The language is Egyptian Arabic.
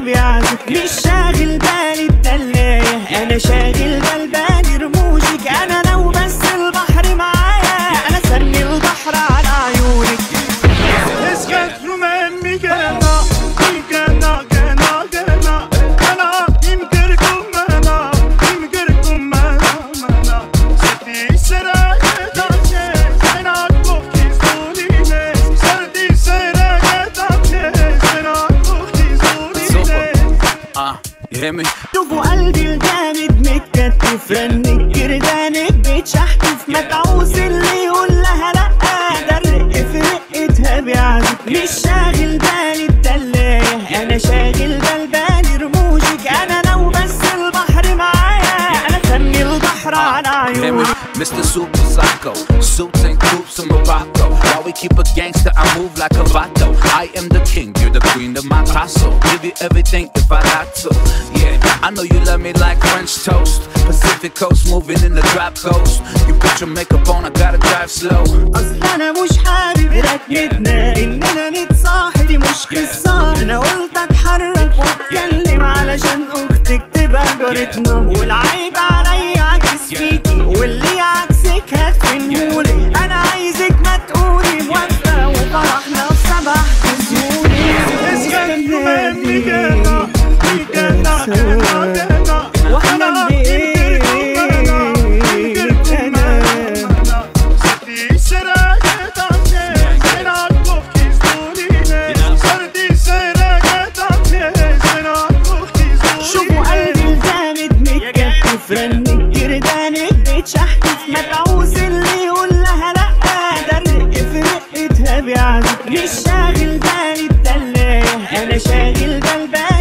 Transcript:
بيعزف مش شاغل بالي الدلاية انا شاغل بال بالي رموشك انا لو بس البحر معايا انا سمي البحر على عيونك Esket rumen mi gena Mi gena gena gena Gena im gırgım mena Im gırgım mena mena Seti sera gedache Sena kokti zunine Serdi sera gedache Sena kokti zunine Uh, you hear me? شوفوا قلبي الجامد متكتف رنك جردانك بيتشحتف متعوس اللي يقول لها لا ده الرق في رقتها بيعزف مش شاغل بالي الدلاية انا شاغل بال بالي رموشك انا لو بس البحر معايا انا سمي البحر على Hear me? عيونك Mr. Super Psycho, suits and coops in Morocco. While we keep a gangster, I move like a vato. I am the king, you're the queen of my castle. Give you everything if I got to. Yeah, I know you love me like French toast. Pacific coast, moving in the drop coast. You put your makeup on, I gotta drive slow. اصل انا مش حابب ركبتنا اننا نتصاحب دي مش قصه انا قلت اتحرك واتكلم علشان اختك تبقى جارتنا والعيب عليا عكس فيكي واللي عكسك هتفنهولي انا عايزك ما تقولي موافقه وفرحنا في سبع Esket rumen mi gena Mi gena gena gena واحنا Gena اللي im gırgım mena Im gırgım mena Seti sera gedache Sena kokti zunine Serdi sera gedache Sena kokti شوفوا قلبي الجامد متكتف رنك جردانك بيتشحتف متعوس اللي يقول لها لا ده الرق في رقتها بيعزف مش شاغل بالي الدلاية انا شاغل بال بالي